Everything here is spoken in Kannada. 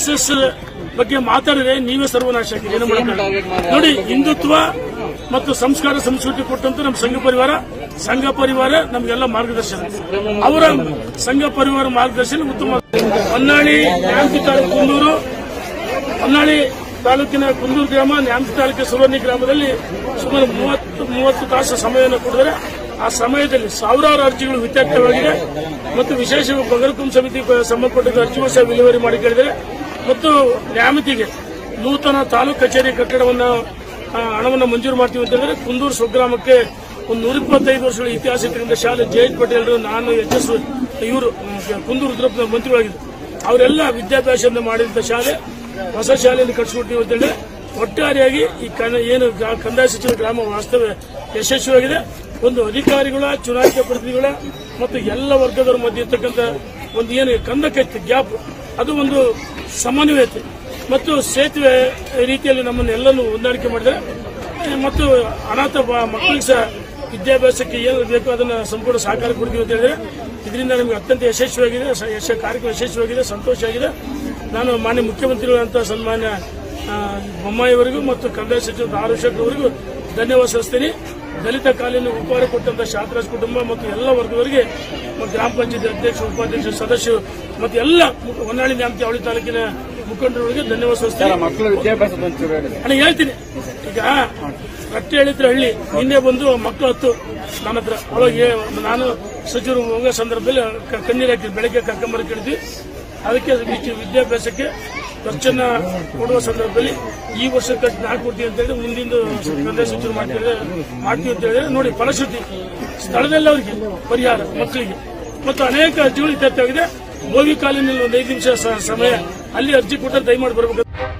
ಎಸ್ ಎಸ್ ಬಗ್ಗೆ ಮಾತಾಡಿದ್ರೆ ನೀವೇ ಸರ್ವನಾಶ ಆಗಿದೆ ಏನು ಮಾಡಕ್ಕಾಗಲ್ಲ. ನೋಡಿ ಹಿಂದುತ್ವ ಮತ್ತು ಸಂಸ್ಕಾರ ಸಂಸ್ಕೃತಿ ಕೊಟ್ಟಂತ ನಮ್ಮ ಸಂಘ ಪರಿವಾರ ಸಂಘ ಪರಿವಾರ ನಮಗೆಲ್ಲ ಮಾರ್ಗದರ್ಶನ ಅವರ ಸಂಘ ಪರಿವಾರ ಮಾರ್ಗದರ್ಶನ ಉತ್ತಮ ಹೊನ್ನಾಳಿ ನ್ಯಾಮತಿ ತಾಲೂಕು ಕುಂದೂರು ಹೊನ್ನಾಳಿ ತಾಲೂಕಿನ ಕುಂದೂರು ಗ್ರಾಮ ನ್ಯಾಮತಿ ತಾಲೂಕಿನ ಸುವರ್ಣಿ ಗ್ರಾಮದಲ್ಲಿ ಸುಮಾರು ಮೂವತ್ತು ಮೂವತ್ತು ತಾಸು ಸಮಯವನ್ನು ಕೊಡಿದರೆ ಆ ಸಮಯದಲ್ಲಿ ಸಾವಿರಾರು ಅರ್ಜಿಗಳು ಇತ್ಯರ್ಥವಾಗಿದೆ ಮತ್ತು ವಿಶೇಷ ಬಗರಕುಂ ಸಮಿತಿ ಸಂಬಂಧಪಟ್ಟ ಅರ್ಜಿಗಳು ಸಹ ವಿಲೇವಾರಿ ಮಾಡಿ ಕೇಳಿದರೆ ಮತ್ತು ನ್ಯಾಮತಿಗೆ ನೂತನ ತಾಲೂಕು ಕಚೇರಿ ಕಟ್ಟಡವನ್ನು ಆ, ಹಣವನ್ನು ಮಂಜೂರು ಮಾಡ್ತೀವಿ ಅಂತ ಹೇಳಿದ್ರೆ ಕುಂದೂರು ಸ್ವಗ್ರಾಮಕ್ಕೆ ಒಂದು ನೂರ ಇಪ್ಪತ್ತೈದು ವರ್ಷಗಳ ಇತಿಹಾಸ ಇರ್ತಕ್ಕಂಥ ಶಾಲೆ ಜೆ ಎಚ್ ಪಟೇಲ್ ನಾನು ಎಚ್ ಎಸ್ ಇವರು ಕುಂದೂರು ರುದ್ರಪ್ಪ ಮಂತ್ರಿಗಳಾಗಿದ್ದು ಅವರೆಲ್ಲ ವಿದ್ಯಾಭ್ಯಾಸದಿಂದ ಮಾಡಿದಂಥ ಶಾಲೆ ಹೊಸ ಶಾಲೆಯನ್ನು ಕಟ್ಟಿಸ್ಕೊಡ್ತೀವಿ ಅಂತ ಹೇಳಿ ಒಟ್ಟಾರೆಯಾಗಿ ಈ ಕನ್ನ ಏನು ಗ್ರಾ- ಕಂದಾಯ ಸಚಿವ ಗ್ರಾಮ ವಾಸ್ತವ ಯಶಸ್ವಿಯಾಗಿದೆ ಒಂದು ಅಧಿಕಾರಿಗಳ ಚುನಾಯಿತ ಪ್ರತಿನಿಧಿಗಳ ಮತ್ತು ಎಲ್ಲ ವರ್ಗದವರ ಮಧ್ಯೆ ಇರ್ತಕ್ಕಂಥ ಒಂದು ಏನು ಕಂದಕೈತಿ ಗ್ಯಾಪ್ ಅದು ಒಂದು ಸಮನ್ವಯತೆ ಮತ್ತು ಸೇತುವೆ ರೀತಿಯಲ್ಲಿ ನಮ್ಮನ್ನೆಲ್ಲನೂ ಹೊಂದಾಣಿಕೆ ಮಾಡಿದರೆ ಮತ್ತು ಅನಾಥ ಬ- ಮಕ್ಕಳಿಗೆ ಸಹ ವಿದ್ಯಾಭ್ಯಾಸಕ್ಕೆ ಏನು ಬೇಕು ಅದನ್ನು ಸಂಪೂರ್ಣ ಸಹಕಾರ ಕೊಡ್ತೀವಿ ಅಂತ ಹೇಳಿದ್ರೆ ಇದರಿಂದ ನಮಗೆ ಅತ್ಯಂತ ಯಶಸ್ವಿಯಾಗಿದೆ ಸ- ಯಶ ಕಾರ್ಯಕ್ರಮ ಯಶಸ್ವಿಯಾಗಿದೆ ಸಂತೋಷ ಆಗಿದೆ ನಾನು ಮಾನ್ಯ ಮುಖ್ಯಮಂತ್ರಿಗಳಂತ ಸನ್ಮಾನ್ಯ ಆ, ಬೊಮ್ಮಾಯಿಯವರಿಗೂ ಮತ್ತು ಕಂದಾಯ ಸಚಿವ ಆರುಷಕ್ ಅವರಿಗೂ ಧನ್ಯವಾದ ಸಲ್ಲಿಸ್ತೀನಿ ದಲಿತ ಕಾಲಿನ ಉಪಹಾರ ಕೊಟ್ಟಂತ ಶಾಂತರಾಜ್ ಕುಟುಂಬ ಮತ್ತು ಎಲ್ಲ ವರ್ಗದವರಿಗೆ ಮತ್ತು ಗ್ರಾಮ ಪಂಚಾಯತ್ ಅಧ್ಯಕ್ಷ ಉಪಾಧ್ಯಕ್ಷ ಸದಸ್ಯರು ಮತ್ತು ಎಲ್ಲ ಮು- ಹೊನ್ನಾಳಿ ನ್ಯಾಮತಿ ಅವಳಿ ತಾಲೂಕಿನ ಮುಖಂಡರುಗಳಿಗೆ ಧನ್ಯವಾದ ಸಲ್ಲಿಸ್ತೀನಿ ಮಕ್ಕಳ ವಿದ್ಯಾಭ್ಯಾಸ ಒಂಚೂರು ಹೇಳಿ ಅಣ್ಣ ಹೇಳ್ತೀನಿ ಈಗ ರಟ್ಟೆ ಹೇಳಿದ್ರೆ ಹಳ್ಳಿ ನಿನ್ನೆ ಬಂದು ಮಕ್ಕಳು ಹತ್ತು ನನ್ನ ಹತ್ರ ಅವಾಗ ಏ- ನಾನು ಸಚಿವರು ಹೋಗೋ ಸಂದರ್ಭದಲ್ಲಿ ಕ- ಕಣ್ಣೀರು ಹಾಕಿದ್ವಿ ಬೆಳಗ್ಗೆ ಕರ್ಕೊಂಬರ ಕೇಳಿದ್ವಿ ಅದಕ್ಕೆ ವಿದ್ಯ- ವಿದ್ಯಾಭ್ಯಾಸಕ್ಕೆ ಖರ್ಚನ್ನ ಕೊಡುವ ಸಂದರ್ಭದಲ್ಲಿ ಈ ವರ್ಷ ಕಟ್ ನಾಲ್ಕು ಕೊಡ್ತೀವಿ ಅಂತ ಹೇಳಿದ್ರೆ ಮುಂದಿನ ಕಂದಾಯ ಸಚಿವರು ಮಾಡ್ತಿದ್ರೆ ಮಾಡ್ತೀವಿ ಅಂತ ಹೇಳಿದ್ರೆ ನೋಡಿ ಫಲಶ್ರುತಿ ಸ್ಥಳದಲ್ಲಿ ಅವರಿಗೆ ಪರಿಹಾರ ಮಕ್ಕಳಿಗೆ ಮತ್ತು ಅನೇಕ ಅರ್ಜಿಗಳು ಇತ್ಯರ್ಥವಾಗಿದೆ ಬೋವಿ ಕಾಲಿನಲ್ಲಿ ಒಂದು ಐದು ನಿಮಿಷ ಸ- ಸಮಯ ಅಲ್ಲಿ ಅರ್ಜಿ ಕೊಟ್ಟರೆ ದಯಮಾಡಿ ಬರಬೇಕು